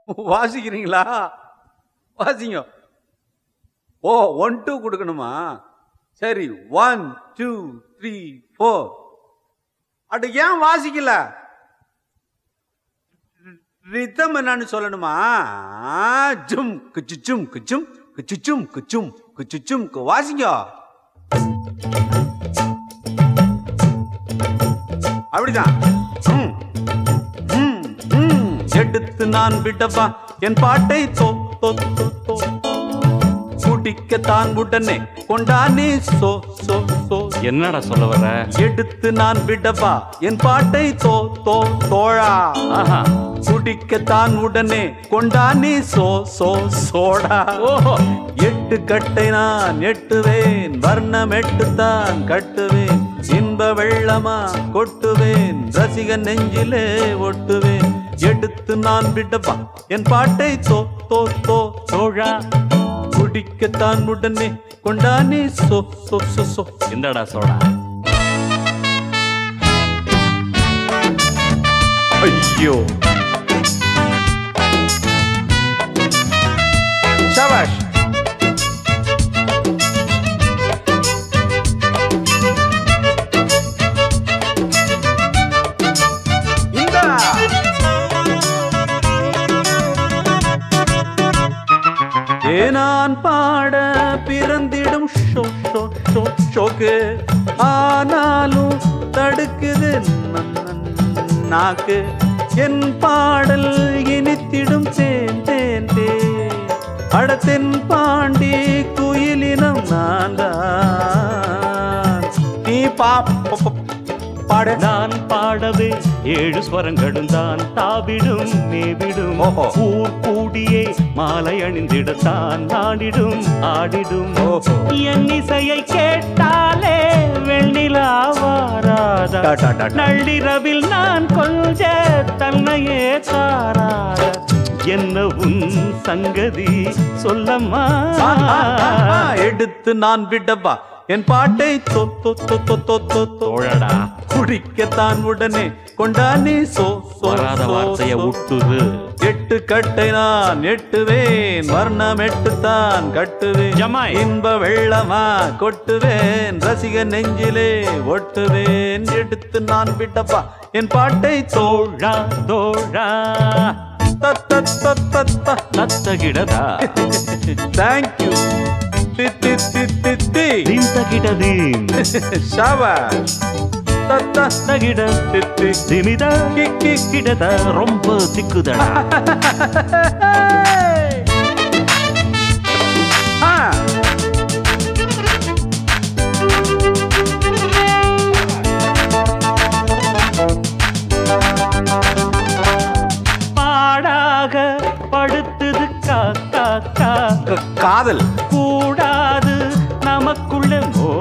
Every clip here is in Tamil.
வாசிக்கிறீங்களா வாசிங்க ஓ ஒன் டூ கொடுக்கணுமா சரி ஒன் டூ த்ரீ ஃபோர் அடு ஏன் வாசிக்கல ரித்தம் என்னன்னு சொல்லணுமா ஜும் குச்சுச்சும் குச்சும் குச்சுச்சும் குச்சும் குச்சுச்சும் கு- வாசிங்க அப்படிதான் ம், ம், ம். எடுத்து நான் விடவா என் பாட்டை தோ தோ தோ தோ குடிக்கத்தான் உடனே கொண்டானே சோ சோ சோ என்னடா சொல்ல வர எடுத்து நான் விடவா என் பாட்டை தோ தோ தோழா ஆஹா குடிக்கத்தான் உடனே கொண்டானே சோ சோ சோடா ஓஹோ எட்டு கட்டை நான் எட்டுவேன் வர்ணம் எட்டுத்தான் கட்டுவேன் இன்ப வெள்ளமா கொட்டுவேன் ரசிகன் நெஞ்சிலே ஒட்டுவேன் எடுத்து நான் விடவா என் பாட்டை தோ தோ தோ சோழா குடிக்கத்தான் உடனே கொண்டானே சோ சோ சோ சோ இந்தடா சோடா ஐயோ சபாஷ் இந்தா ஏனான் பாட பிறந்திடும் ஷோ ஷோ ஷோ ஷோக்கு ஆனாலும் தடுக்குது ந- ந- நாக்கு என் பாடல் இனித்திடும் தேன் தேன் தேன் அடத்தென் பாண்டி குயிலினம் நான் தான் நீ பா ப- ப- பாடு நான் பாடவே ஏழு ஸ்வரங்களும் தான் தாவிடும் மேவிடும் ஓஹோ. ஊர் கூடியே மாலை அணிந்திடத்தான் நாடிடும் ஆடிடும் ஓஹோ. என் இசையை கேட்டாலே வெண்ணிலா வாராதா டா, டா, டா, டா. நள்ளிரவில் நான் கொஞ்ச தன்னையே தாராத என்ன உன் சங்கதி சொல்லம்மா ஆ, ஆ, ஆ, ஆ, எடுத்து நான் விடவா என் பாட்டை தொ தொ தொ தொ தொ தொ தொ தோழடா குடிக்கத்தான் உடனே கொண்டானே சோ சோ வராத சோ, வார்த்தைய சோ. விட்டுரு எட்டு கட்டை நான் எட்டுவேன் வர்ணம் எட்டுத்தான் கட்டுவேன் ஜமாய். இன்ப வெள்ளமா கொட்டுவேன் ரசிக நெஞ்சிலே ஒட்டுவேன் எடுத்து நான் விடவா என் பாட்டை தோல் தோழா தோழா நத்தகிடதா தேங்க்யூ தி தி தி தி தி திந்தகிடதீம் ஷாபாஷ் தத்தா தகிட தி தி திமித கி கி கிடத ரொம்ப திக்குதடா ஆ பாடாக படுத்தது காக்கா கா க- காதல் கூடாது நமக்குள்ள மோ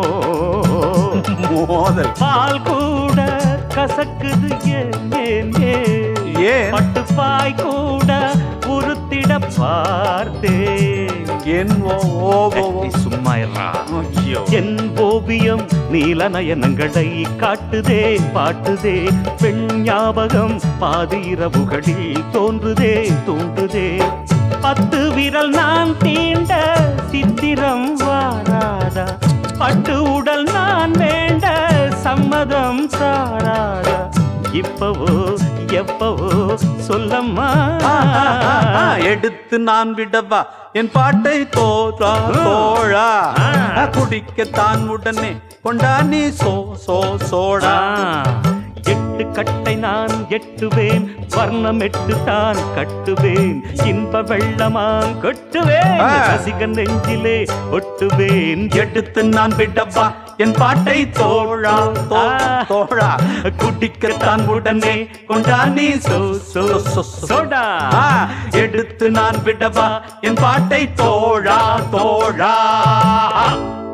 மோதல் பால் கூட கசக்குது ஏன் ஏன் ஏன் ஏன் பட்டுப்பாய் கூட உருத்திட பார்த்தேன் என் ஓ- ஓ- ஓ- ஓ. சும்மா இருடா. ஐயோ. என் ஓவியம் நீல நயனங்களை காட்டுதே பாட்டுதே பெண் ஞாபகம் பாதி இரவுகளில் தோன்றுதே தோன்றுதே பத்து விரல் நான் தீண்ட சித்திரம் வாராதா பட்டு உடல் நான் வேண்ட சம்மதம் சாராதா இப்பவோ எப்பவோ சொல்லம்மா ஆ, ஆ, ஆ, ஆ, எடுத்து நான் விடவா என் பாட்டை தோற்றா தோழா ஆ. குடிக்கத்தான் உடனே கொண்டானி சோ சோ சோடா எட்டு கட்டை நான் எட்டுவேன் வர்ணம் எட்டு தான் கட்டுவேன் இன்ப வெள்ளமாம் கொட்டுவேன் ஆ. ரசிகன் நெஞ்சிலே ஒட்டுவேன் எடுத்து நான் விடவா என் பாட்டை தோழா தோ- ஆ. தோழா குடிக்கத்தான் உடனே கொண்டானி சோ சோ சோ சோ சோடா ஆ, எடுத்து நான் விடவா என் பாட்டை தோழா தோழா